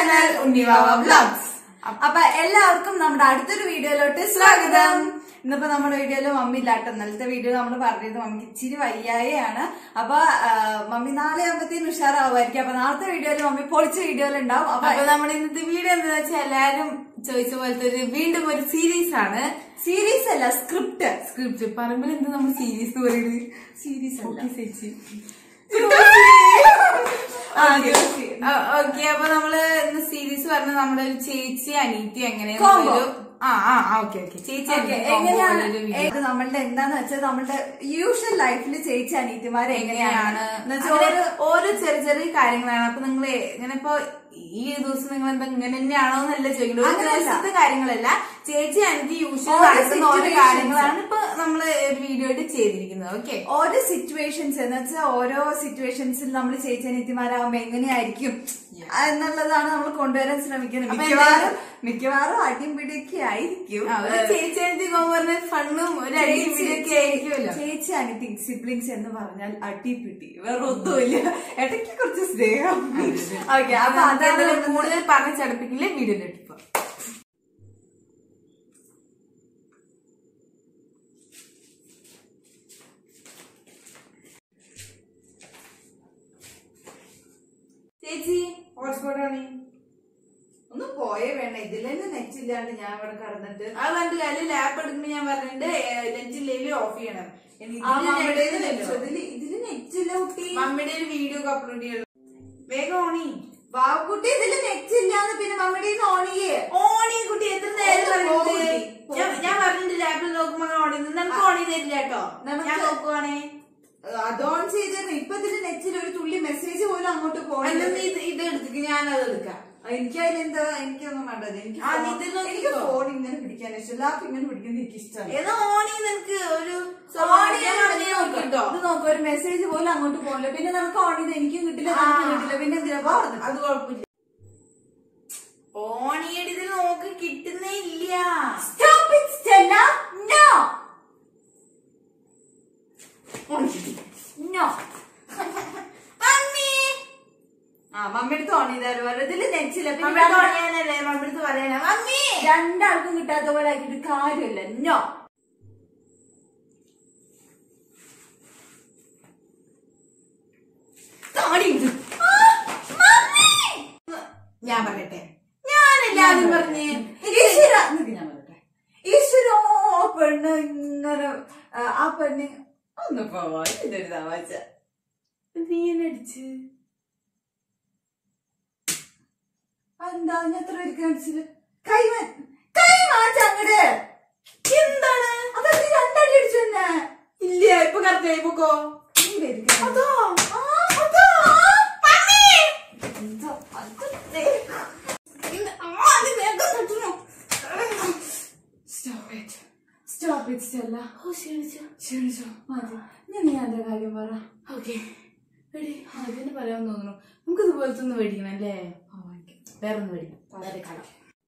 Channel ഉണ്ണിവാവ vlogs അപ്പൊ എല്ലാവർക്കും നമ്മുടെ അടുത്തൊരു വീഡിയോയിലോട്ട് സ്വാഗതം ഇന്നിപ്പോ നമ്മുടെ വീഡിയോയില് മമ്മി ഇല്ലാട്ടോ ഇന്നലത്തെ വീഡിയോ നമ്മൾ പറഞ്ഞത് മമ്മിക്ക് ഇച്ചിരി വയ്യായാണ് അപ്പൊ ആ, മമ്മി നാളെ ആകുമ്പത്തേനും ഉഷാറാവുമായിരിക്കും അപ്പൊ നാളത്തെ വീഡിയോയില് മമ്മി പൊളിച്ച വീഡിയോയിൽ ഉണ്ടാവും അപ്പൊ അപ്പൊ നമ്മുടെ ഇന്നത്തെ വീഡിയോ എന്താ വെച്ചാൽ എല്ലാരും ചോദിച്ച പോലത്തെ ഒരു വീണ്ടും ഒരു സീരീസ് ആണ് സീരീസ് അല്ല സ്ക്രിപ്റ്റ് സ്ക്രിപ്റ്റ് പറയുമ്പോൾ എന്ത് നമ്മൾ സീരീസ് പറയുന്നത് സീരീസ് ഓക്കെ ചേച്ചി ആ, ഓക്കെ അപ്പൊ നമ്മള് ഇന്ന് സീരീസ് പറഞ്ഞ നമ്മുടെ ഒരു ചേച്ചി അനീറ്റി എങ്ങനെ Combo. ആ ആ ഓക്കെ ഓക്കെ ചേച്ചി ഓക്കെ അനീറ്റി combo എങ്ങനെയാണ് പോലൊരു video. ഇത് നമ്മളുടെ എന്താന്ന് വെച്ചാൽ നമ്മളുടെ യൂഷ്വൽ ലൈഫിൽ ചേച്ചി അനീതിമാർ എങ്ങനെയാണ് എങ്ങനെയാണ് എന്ന് വെച്ചാൽ അങ്ങനെ ഓരോ- ഓരോ ചെറിയ ചെറിയ കാര്യങ്ങളാണ് അപ്പൊ നിങ്ങൾ ഇങ്ങനെ ഇപ്പൊ ഈ ദിവസം നിങ്ങൾ എന്താ ഇങ്ങനെ തന്നെയാണോ എന്നല്ല ചോദിക്കുന്നത് ഒരു അങ്ങനെയല്ല. ദിവസത്തെ കാര്യങ്ങളല്ല ചേച്ചി എനിക്ക് യൂഷ്വൽ ഓരോ നടക്കുന്ന ഓരോ situations. കാര്യങ്ങളാണ് ഇപ്പൊ നമ്മള് ഒരു വീഡിയോ ആയിട്ട് ചെയ്തിരിക്കുന്നത് ഓക്കെ ഓരോ സിറ്റുവേഷൻസ് എന്ന് വെച്ചാൽ ഓരോ സിറ്റുവേഷൻസിൽ നമ്മൾ ചേച്ചി അനിയത്തിമാരാകുമ്പോ എങ്ങനെയായിരിക്കും എന്നുള്ളതാണ് നമ്മൾ കൊണ്ടുവരാൻ ശ്രമിക്കുന്നത് അപ്പൊ മിക്കവാറും മിക്കവാറും അടിയും പിടിയൊക്കെ ആയിരിക്കും ചേച്ചി എനിക്ക് പറഞ്ഞ ഫണ്ണും ഒരു അടിയും ഇടിയൊക്കെ ആയിരിക്കുമല്ലോ ചേച്ചി അനിയത്തി സിബ്ലിങ്സ് എന്ന് പറഞ്ഞാൽ അടിപിടി വേറെ ഒന്നുമില്ല ഇടയ്ക്ക് കുറച്ച് സ്നേഹം ഓക്കെ അപ്പൊ അതാണ് അതാണ് നമ്മള് കൂടുതൽ പറഞ്ഞ് ചടപ്പിക്കില്ല വീഡിയോയിലിട്ട് ഇപ്പൊ ചേച്ചി ഹോട്ട്സ്പോട്ട് ആണ് ഒന്ന് പോയേ വേണ്ട ഇതിലെന്നെ നെറ്റ് ഇല്ലാണ്ട് ഞാൻ ഇവിടെ കടന്നിട്ട് അത് കണ്ട് കാര്യം ലാപ്പ് എടുക്കുമ്പോ ഞാൻ പറഞ്ഞിട്ട് നെറ്റ് ലെവൽ ഓഫ് ചെയ്യണം ആ മമ്മിയുടേത് net. ഇതില് ഇതില് നെറ്റ് ഇല്ല കുട്ടി മമ്മിയുടെ ഒരു വീഡിയോ ഒക്കെ അപ്ലോഡ് ചെയ്യണം വേഗം ഓണി വാക്കുട്ടി ഇതില് നെറ്റ് ഇല്ലാന്ന് പിന്നെ മമ്മിയുടെ ഓൺ ചെയ്യേ ഓണി കുട്ടി എത്ര നേരം ഒന്ന് പോ പറഞ്ഞിട്ട് കുട്ടി. ഞാൻ- ഞാൻ പറഞ്ഞിട്ട് ലാപ്പിൽ നോക്കുമ്പോ ഓണി നമുക്ക് ഓണി തരില്ല കേട്ടോ നമുക്ക് ഞാൻ നോക്കുവാണേ അത് ഓൺ ചെയ്തിരുന്നു ഇപ്പൊ ഇതില് നെറ്റിൽ ഒരു തുള്ളി മെസ്സേജ് പോലും അങ്ങോട്ട് പോകണം അല്ലെങ്കിൽ ഇത് ഇത് എടുത്തിട്ട് ഞാനത് എടുക്കാം എനിക്ക് അതിലെന്താ എനിക്കൊന്നും വേണ്ടത് എനിക്ക് ആ, phone- നീ ഇതിൽ നോക്കിക്കോ. എനിക്ക് ഫോൺ ഇങ്ങനെ പിടിക്കാൻ ഇഷ്ടം ലാപ്പ് ഇങ്ങനെ പിടിക്കുന്നത് എനിക്ക് ഇഷ്ടമാണ് ഏതാ ഓണി നിനക്ക് ഒരു ഓൺ ഞാൻ പറഞ്ഞേ നോക്കിട്ടോ ഇത് നോക്ക് ഒരു മെസ്സേജ് പോലും അങ്ങോട്ട് പോകില്ല പിന്നെ നമുക്ക് ഓൺ ചെയ്ത് എനിക്കും കിട്ടില്ല നിനക്കും കിട്ടില്ല പിന്നെ എന്തിനാ പറഞ്ഞത് അത് കുഴപ്പമില്ല ഓണിയുടെ ഇതിൽ നോക്ക് കിട്ടുന്നേ ഇല്ല stop it Stella no no mummy ആ മമ്മിയുടെ ഓൺ ചെയ്താലും വേറെ ഇതില് നെറ്റില്ല പിന്നെ മമ്മിയുടെ പറയാനല്ലേ മമ്മിയുടെ പറയാനാ മമ്മി രണ്ടാൾക്കും കിട്ടാത്ത പോലെ ആക്കിയിട്ട് കാര്യമില്ല നോ ഞാൻ പറയട്ടെ ഞാനല്ലാതും പറഞ്ഞ് ഈശ്വര നിക്ക് ഞാൻ പറയട്ടെ ഈശ്വരോ പെണ്ണ് ഇങ്ങനെ ആ, ആ പെണ്ണ് ഒന്ന് പോവാ ഇതൊരു തമാശ നീ എന്നെ അടിച്ച് എന്താ ഞാൻ എത്ര പേർക്ക് കാണിച്ചില്ല കൈ മാ- കൈ മാറ്റ അങ്ങട് എന്താണ് അതൊക്കെ രണ്ടടി അടിച്ചു തന്നെ ഇല്ല ഇപ്പൊ കറക്റ്റ് ആയി പോക്കോ ഈ പേർക്ക് അതോ ആ, അതാ. മമ്മി എന്താ അതേ. ഇന്ന് ആ, അത് വേഗം തട്ടുന്നു. Stop it. Stop it, Stella. ഓ, ക്ഷീണിച്ചോ? ക്ഷണിച്ചോ മതി ഞാൻ നീ എന്റെ കാര്യം പറ ഓക്കേ. എടി, ആ, ഇതിന് പറയാൻ തോന്നുന്നു നമുക്ക് ഇതുപോലത്തെ ഒന്ന് മേടിക്കണം അല്ലേ വേറെ ഒന്ന് മേടിക്കണം വേറെ കട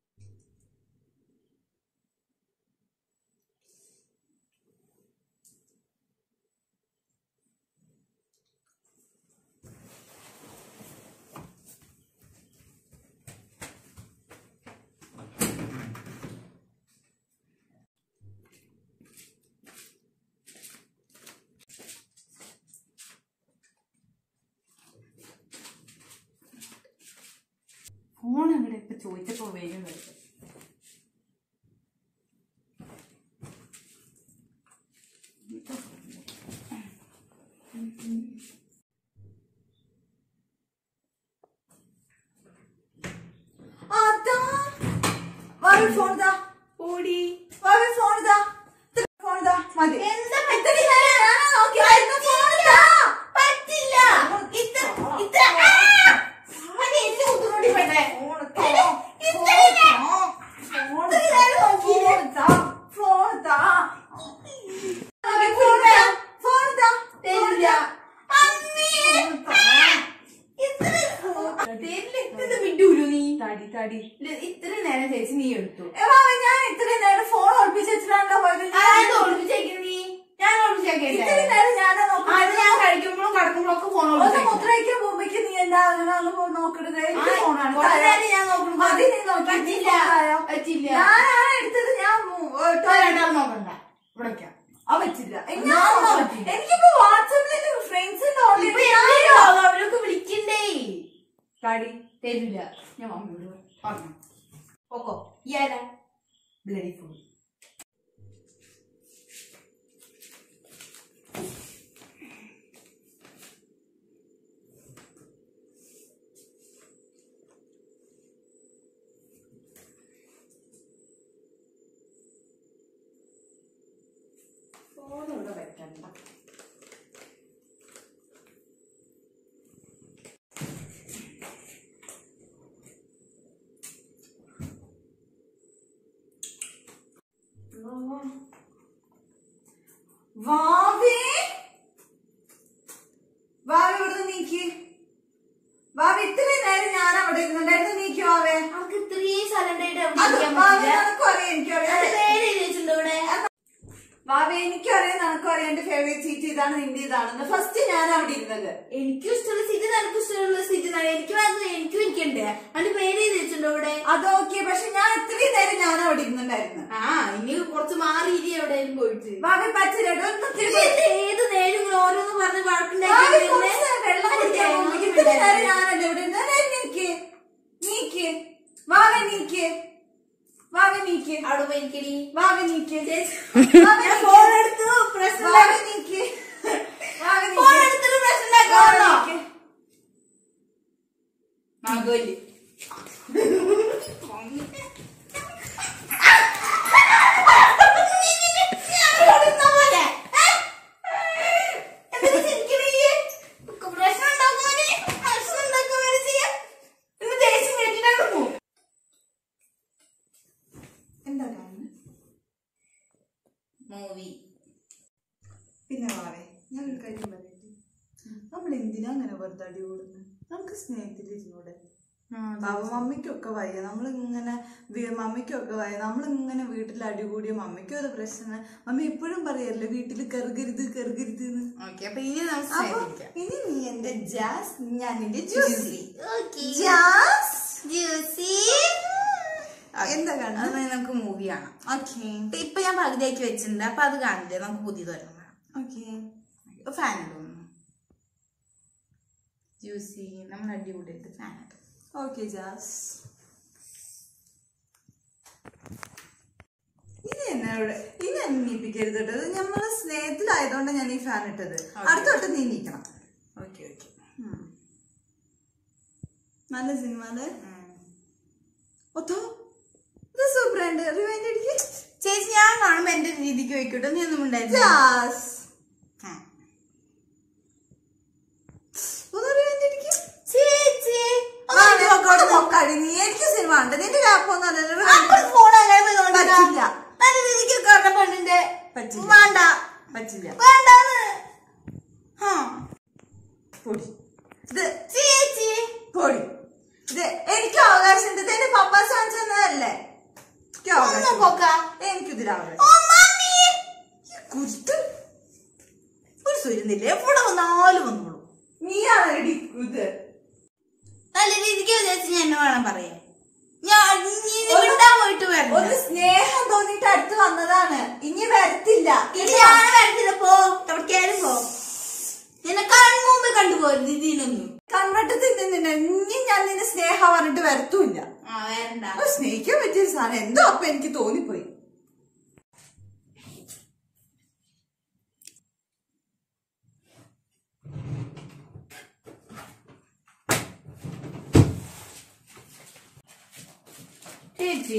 ഫോൺ അവിടെ ഇപ്പൊ ചോദിച്ചപ്പോ വേഗം വരും അതാ വേറെ ഫോൺ ഇതാ ഓടി വേറെ ഫോൺ ഇതാ ഇത്ര ഫോൺ ഇതാ മതി എന്താ ഇത്ര നേരം ഞാനാ നോക്കിയതായിരുന്നു. ഫോൺ ഇതാ. പറ്റില്ല ഇത്ര ഇത്ര ആ! അത് എന്റെ കുത്തുനോട്ടി പെട്ടെ ഫോൺ എടി, ഇതാ. ഇത്ര നേരം- ഫോൺ ഇത്ര ഇതാ. നേരം നോക്കിയില്ലേ? ഫോൺ ഇതാ. ഫോൺ ഇതാ. ഫോൺ ഇതാ. ഫോൺ ഇതാ. തരില്ല. അമ്മേ! ഫോൺ ഇതാ. ഇത്ര തരില്ല, ഇത്ര വിടൂലോ നീ തടി തടി ഇല്ല, ഇത്ര നേരം ചേച്ചി നീ എടുത്തു ഏ, മാമ, ഞാൻ ഇത്രയും നേരം ഫോൺ ഒളിപ്പിച്ച് വെച്ചിട്ടാണല്ലോ പോയത് അതായത് ഒളിപ്പിച്ചേക്കുന്നത് നീ ഞാൻ ഒളിപ്പിച്ചേക്കട്ടെ ഇത്രയും നേരം ഞാനാ അത് നോക്കുന്നത് ഞാൻ കഴിക്കുമ്പോഴും കിടക്കുമ്പോഴും ഒക്കെ ഫോൺ ഒന്ന് മുദ്രയ്ക്ക് പോകുമ്പോഴേക്ക് നീ എന്താ അങ്ങനെ പോ നോക്കരുത് എനിക്ക് ഫോണാണ് ഞാൻ നോക്കണം മതി നീ നോക്കി പറ്റില്ല ഫോണായോ? പറ്റില്ല ഞാനാണ് എടുത്തത് ഞാൻ മു- ഏ, രണ്ടാളും നോക്കണ്ട ഇവിടെ വെക്കാം. ആ പറ്റില്ല ഏ, ഞാൻ ഞാൻ നോക്കാം. പറ്റില്ല. എനിക്കിപ്പോ വാട്സാപ്പിൽ ഫ്രണ്ട്സിന്റെ ഇപ്പൊ ഓൾറെഡി എന്തിനാ അവരൊക്കെ വിളിക്കണ്ടേ കാടി തരില്ല ഞാൻ മമ്മിയോട് പറഞ്ഞു ഓക്കോ ഈ ആരാ ബ്ലഡി ഫുൾ ഫോൺ ഇവിടെ വെക്കണ്ട വാവേ വാവ ഇവിടുന്ന് നീക്കി വാവ ഇത്രയും നേരം ഞാൻ അവിടെ ഇരുന്നുണ്ടായിരുന്നു നീക്കി വാവേ അവർക്ക് ഇത്രയും സലണ്ടായിട്ട് അത് വാവേ നിനക്കും അറിയാം എനിക്കും അറിയാം പേര് എഴുതിയിട്ടുണ്ട് ഇവിടെ വാവേ എനിക്കും അറിയാം നിനക്കും അറിയാം എന്റെ ഫേവറേറ്റ് സീറ്റ് ഇതാണ് നിന്റെ ഇതാണെന്ന് ഫസ്റ്റ് ഞാൻ അവിടെ ഇരുന്നത് എനിക്കും ഇഷ്ടമുള്ള സീറ്റ് നിനക്കും ഇഷ്ടമുള്ള സീറ്റ് എനിക്ക് മാത്രം എനിക്കും ഇരിക്കണ്ടേ അതിന്റെ പേര് എഴുതിയിട്ടുണ്ട് ഇവിടെ അത് ഓക്കെ പക്ഷെ ഞാൻ ഇത്രയും നേരം ഞാൻ അവിടെ ഇരുന്നുണ്ടായിരുന്നു ആ ഇനി കുറച്ച് മാറി ഇരി എവിടെയും പോയിട്ട് വാവേ പറ്റില്ല ഒന്ന് ഇത് തിരി- എന്ത് ഏത് നേരം ഓരോന്ന് പറഞ്ഞ് വാവേ വഴക്കുണ്ടാക്കി കുറച്ച് നേരം വെള്ളം കുടിക്കാൻ പോകുമ്പോ ഇത്രയും നേരം ഞാനല്ലേ ഇവിടെ ഇരുന്നത് നേരെ നീക്ക് നീക്ക് വാവേ നീക്ക് വാവേ നീക്ക് അവിടെ പോയി ഇരിക്കടി വാവേ നീക്ക് വാവേ ഞാൻ നീക്ക്. ഫോൺ എടുത്തു പ്രശ്നം വാവേ നീക്ക് വാവേ ഫോൺ നീക്ക് എടുത്തിട്ട് പ്രശ്നം വാവേ ഉണ്ടാക്കാണോ നീക്ക്. മകോലി എന്താ കാണുന്നത്? മൂവി പിന്നെ വാവേ ഞാൻ ഒരു കാര്യം പറയട്ടെ നമ്മൾ എന്തിനാ അങ്ങനെ വെറുതെ അടി കൂടുന്നത് നമുക്ക് സ്നേഹത്തിലിരുന്നൂടെ പാവ മമ്മിക്കൊക്കെ വയ്യ നമ്മൾ ഇങ്ങനെ മമ്മിക്കൊക്കെ വയ്യ നമ്മൾ ഇങ്ങനെ വീട്ടിൽ അടികൂടിയ മമ്മിക്കും ഒരു പ്രശ്നം മമ്മി എപ്പോഴും പറയല്ലേ വീട്ടിൽ കറുകരുത് കറുകരുത് എന്ന് ഓക്കെ അപ്പൊ ഇനി നമുക്ക് അപ്പൊ സ്നേഹിക്കാം ഇനി നീ എന്റെ ജാസ് ഞാൻ നിന്റെ ജ്യൂസി ഓക്കെ ജാസ് ജ്യൂസി എന്താ കാണുന്നത് അത് നമുക്ക് മൂവി കാണാം ഓക്കെ ഇപ്പൊ ഞാൻ പകുതിയാക്കി വെച്ചിട്ടുണ്ട് അപ്പൊ അത് കാണില്ലേ നമുക്ക് പുതിയത് വരണം വേണം ഓക്കെ ഇപ്പൊ ഫാൻ ഇടുന്നു ജ്യൂസി നമ്മൾ അടിപൊളിയായിട്ട് ഫാൻ ഇടും ഓക്കെ ജാസ് ഇനി എന്നോട് ഇനി അന്വേഷിപ്പിക്കരുത് കേട്ടോ ഇത് നമ്മളെ സ്നേഹത്തിലായതുകൊണ്ട് ഞാൻ ഈ ഫാൻ ഇട്ടത് അടുത്ത തൊട്ട് നീ നീക്കണം ഓക്കെ ഓക്കെ നല്ല സിനിമ അല്ലേ ഒത്തോ ഇത് സൂപ്പർ ഉണ്ട് റിവൈൻഡ് അടിക്ക് ചേച്ചി ഞാൻ കാണുമ്പോ എന്റെ രീതിക്ക് വെക്കട്ടെ നീ ഒന്നും ഉണ്ടായിരുന്നു ജാസ് ഒന്ന് റിവൈൻഡ് അടിക്ക് ചേച്ചി ആ, നീ നോക്കോടെ നോക്കാടി നീ എനിക്ക് സിനിമ ഉണ്ട് നിന്റെ ലാപ്പൊന്നും അല്ലല്ലോ ഫോൺ അങ്ങനെ പോയി നോക്കണ്ട. പറ്റില്ല. നല്ല രീതിക്ക് കാണുന്ന പെണ്ണിന്റെ പറ്റില്ല. വേണ്ട പറ്റില്ല വേണ്ടാന്ന് ആ. പൊടി ഇത് ചേച്ചി പൊടി ഇത് എനിക്ക് അവകാശമുണ്ട് ഇത് എന്റെ പപ്പ സാധിച്ചു തന്നതല്ലേ എനിക്ക് ഒന്ന് അവകാശം പോക്ക എനിക്കിതിൽ അവകാശം ഓ മമ്മി കുരുത്ത് ഒരു സ്വരുന്നില്ല എവിടെ വന്നാലും വന്നോളൂ നീയാണ് എടി ഇത് നല്ല രീതിക്ക് ചേച്ചി ഞാൻ എന്നെ വേണം പറയാൻ ഞാൻ ഇനി ഇത് വിടാൻ പോയിട്ട് വരണം ഒന്ന് സ്നേഹം തോന്നിട്ട് അടുത്ത് വന്നതാണ് ഇനി വരത്തില്ല ഞാൻ വരത്തില്ല പോ എവിടേക്കായാലും പോ എന്നെ കൺമുമ്പ് കണ്ടുപോരുത് ഇതിനൊന്നും കൺവെട്ടത്തിൽ നിന്നെ ഇനി ഞാൻ നിന്നെ സ്നേഹം പറഞ്ഞിട്ട് വരത്തൂല്ല ആ വരണ്ട അത് സ്നേഹിക്കാൻ പറ്റിയ സാധനം എന്തോ അപ്പൊ എനിക്ക് തോന്നിപ്പോയി ചേച്ചി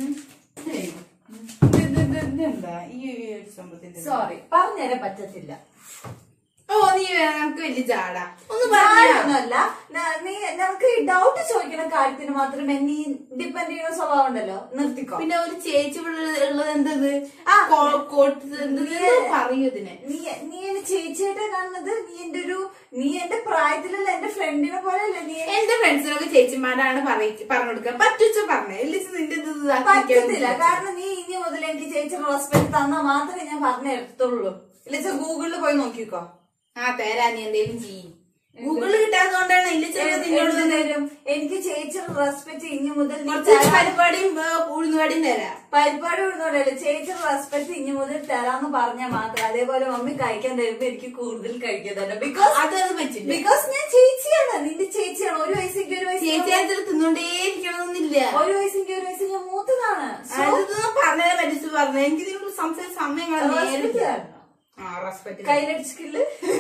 എന്താ ഈ ഒരു സംഭവത്തിന്റെ സോറി പറഞ്ഞുതരാൻ പറ്റത്തില്ല ഓ നീ വേ- നമുക്ക് വലിയ ജാട ഒന്ന് പറഞ്ഞു ഞാനൊന്നുമല്ല ന- നീ നമുക്ക് ഈ ഡൗട്ട് ചോദിക്കുന്ന കാര്യത്തിന് മാത്രമേ നീ ഡിപ്പെൻഡ് ചെയ്യുന്ന സ്വഭാവം ഉണ്ടല്ലോ നിർത്തിക്കോ പിന്നെ ഒരു ചേച്ചി ഇവിടെ ഉള്ളത് എന്തത് ആ. കോട്ട് പറയൂ ഇതിനെ നീ നീ എന്നെ ചേച്ചിയായിട്ടാ കാണുന്നത് നീ എന്റെ ഒരു നീ എന്റെ പ്രായത്തിലുള്ള എന്റെ ഫ്രണ്ടിനെ പോലെ അല്ലേ നീ എന്റെ ഫ്രണ്ട്സിനൊക്കെ ചേച്ചിമാരാണ് പറയി- പറഞ്ഞു കൊടുക്കുക പറ്റുച്ച പറഞ്ഞേ ഇല്ലെങ്കിൽ നിന്റെ ഇത് ഇതാക്കി പറ്റത്തില്ല വെക്കാൻ കാരണം നീ ഇനി മുതൽ എനിക്ക് ചേച്ചിയുടെ റെസ്പെക്ട് തന്നാ മാത്രമേ ഞാൻ പറഞ്ഞു തരത്തുള്ളൂ ഇല്ലെങ്കിൽ ഗൂഗിളിൽ പോയി നോക്കിക്കോ ആ തരാ നീ എന്തേലും ചെയ്യും ഗൂഗിളിൽ കിട്ടാത്തതുകൊണ്ടാണ് ഇല്ല ചെറുത് എന്ത് തരും എനിക്ക് ചേച്ചിയുടെ റെസ്പെക്ട് ഇനി മുതൽ നീ കുറച്ച് തരാം. പരിപാടിയും ഉഴുന്നുപാടിയും തരാം പരിപാടി വിടുന്നോണ്ടല്ലേ ചേച്ചിയുടെ റെസ്പെക്ട് ഇനി മുതൽ തരാന്ന് പറഞ്ഞാൽ മാത്രം അതേപോലെ മമ്മി കഴിക്കാൻ തരുമ്പോ എനിക്ക് കൂടുതൽ കഴിക്കാൻ തന്നെ ബിക്കോസ് അതത് പറ്റില്ല ബിക്കോസ് ഞാൻ ചേച്ചിയാണ് നിന്റെ ചേച്ചിയാണ് ഒരു വയസ്സെങ്കിൽ ഒരു വയസ്സ് ചേച്ചിയാത്തിൽ തിന്നോണ്ടേ ഇരിക്കണമെന്നില്ല ഒരു വയസ്സെങ്കിൽ ഒരു വയസ്സ് ഞാൻ മൂത്തതാണ് So, അതൊന്നും പറഞ്ഞാൽ പറ്റിച്ച് പറഞ്ഞു എനിക്ക് നിങ്ങൾ സംസാരിച്ച സമയം കളയാൻ respect നേരില്ല. തരണം. ആ റെസ്പെക്ട് കയ്യിലടിച്ചിട്ടില്ല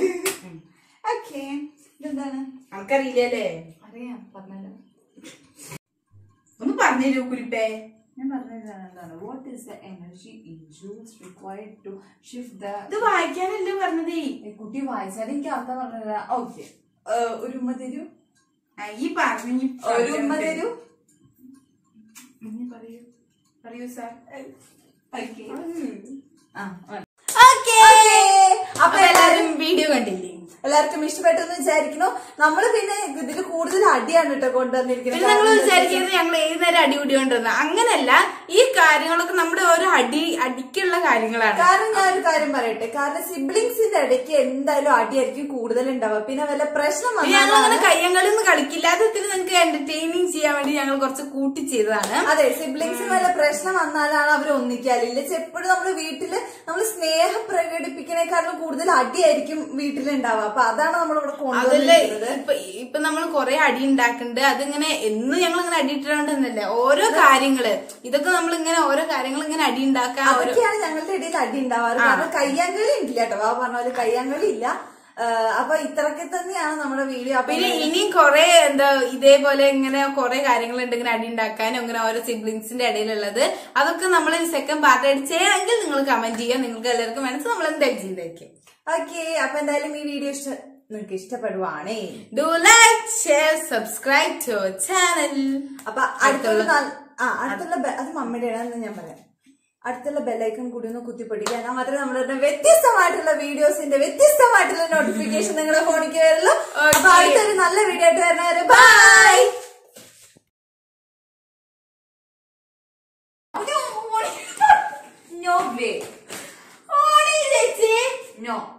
ഓക്കെ ഇതെന്താണ് നമുക്കറിയില്ലല്ലേ അറിയാം പറഞ്ഞല്ലോ ഒന്ന് പറഞ്ഞു കുരിപ്പേ ഞാൻ പറഞ്ഞതാണ് എന്താണ് what is the energy in joules required to shift the ഇത് വായിക്കാനല്ലേ പറഞ്ഞതേ കുട്ടി വായിച്ചാൽ എനിക്ക് അർത്ഥം പറഞ്ഞില്ല ഓക്കെ ഒരു ഉമ്മ തരൂ ആ, ഈ പറഞ്ഞു ഈ ഒരു ഉമ്മ തരൂ ഇനി പറയൂ പറയൂ സാർ ഓക്കെ ആ ഓക്കേ. അപ്പൊ അപ്പൊ എല്ലാരും വീഡിയോ കണ്ടില്ലേ എല്ലാവർക്കും ഇഷ്ടപ്പെട്ടു എന്ന് വിചാരിക്കുന്നു നമ്മള് പിന്നെ ഇതിൽ കൂടുതൽ അടിയാണ് കേട്ടോ കൊണ്ടുവന്നിരിക്കുന്നത് പിന്നെ നിങ്ങൾ കാരണം എന്താ വിചാരിക്കുന്നത് ഞങ്ങൾ ഏത് നേരം അടിപിടി കൊണ്ടുവന്ന അങ്ങനല്ല ഈ കാര്യങ്ങളൊക്കെ നമ്മുടെ ഓരോ അടി അടിക്കുള്ള കാര്യങ്ങളാണ് കാരണം ഞാൻ ഒരു കാര്യം പറയട്ടെ കാരണം സിബ്ലിങ്സിന്റെ ഇടയ്ക്ക് എന്തായാലും അടിയായിരിക്കും കൂടുതൽ ഉണ്ടാവുക പിന്നെ വല്ല പ്രശ്നം പിന്നെ ഞങ്ങൾ അങ്ങനെ വന്നാലാണ് കയ്യങ്ങളിൽ നിന്ന് കളിക്കില്ല അതൊത്തിരി നിങ്ങൾക്ക് എന്റർടൈനിങ് ചെയ്യാൻ വേണ്ടി ഞങ്ങൾ കുറച്ച് കൂട്ടി ചെയ്തതാണ് അതെ സിബ്ലിങ്സിന് വല്ല പ്രശ്നം വന്നാലാണ് അവർ ഒന്നിക്കാലില്ല എപ്പോഴും നമ്മൾ വീട്ടില് നമ്മൾ സ്നേഹം പ്രകടിപ്പിക്കണേക്കാളും കൂടുതൽ അടിയായിരിക്കും വീട്ടിലുണ്ടാവുക അപ്പൊ അതാണ് നമ്മളിവിടെ അതല്ല കൊണ്ടുവന്നിരിക്കുന്നത് ഇപ്പൊ ഇപ്പൊ നമ്മൾ കുറെ അടി ഉണ്ടാക്കുന്നുണ്ട് അതിങ്ങനെ എന്നും ഞങ്ങൾ ഇങ്ങനെ അടി ഇട്ടിട്ടുണ്ടെന്നല്ല ഓരോ കാര്യങ്ങള് ഇതൊക്കെ നമ്മൾ ഇങ്ങനെ ഓരോ കാര്യങ്ങൾ ഇങ്ങനെ അടി ഉണ്ടാക്കാൻ ഓരോ അതൊക്കെയാണ് ഞങ്ങളുടെ ഇടയിൽ അടി ഉണ്ടാവാറ് കാരണം കയ്യാങ്കളി ഉണ്ടില്ല കേട്ടോ വാ പറഞ്ഞ പോലെ കയ്യാങ്കളി ഇല്ല ആ, അപ്പൊ ഇത്രയൊക്കെ തന്നെയാണ് നമ്മുടെ വീഡിയോ അപ്പൊ പിന്നെ ഇനിയും കുറെ എന്താ ഇതേപോലെ ഇങ്ങനെ കുറെ കാര്യങ്ങളുണ്ട് ഇങ്ങനെ അടി ഉണ്ടാക്കാനും ഇങ്ങനെ ഓരോ സിബ്ലിങ്സിന്റെ ഇടയിലുള്ളത് അതൊക്കെ നമ്മൾ സെക്കൻഡ് പാർട്ട് ആയിട്ട് ചെയ്യണമെങ്കിൽ നിങ്ങൾ കമന്റ് ചെയ്യുക നിങ്ങൾക്ക് എല്ലാവർക്കും മനസ്സ് നമ്മൾ എന്തായാലും ചെയ്തേക്കും ഓക്കെ അപ്പൊ എന്തായാലും ഈ വീഡിയോ ഇഷ്ട നിങ്ങൾക്ക് ഇഷ്ടപ്പെടുവാണേ do like share subscribe to channel അപ്പൊ അടുത്തുള്ള നാൾ- ആ അടുത്തുള്ള ബെ- അത് മമ്മിയുടെ ആണെന്ന് ഞാൻ പറയാം അടുത്തുള്ള ബെല്ലൈക്കൺ കൂടി ഒന്ന് കുത്തിപ്പൊടിക്കുക എന്നാൽ മാത്രമേ നമ്മുടെ വ്യത്യസ്തമായിട്ടുള്ള വീഡിയോസിന്റെ വ്യത്യസ്തമായിട്ടുള്ള നോട്ടിഫിക്കേഷൻ നിങ്ങളുടെ ഫോണിലേക്ക് വരുള്ളൂ അപ്പൊ അടുത്തൊരു നല്ല വീഡിയോ ആയിട്ട് വരുന്നവരെ ബൈ നോ വേ ഓണി ചേച്ചി നോ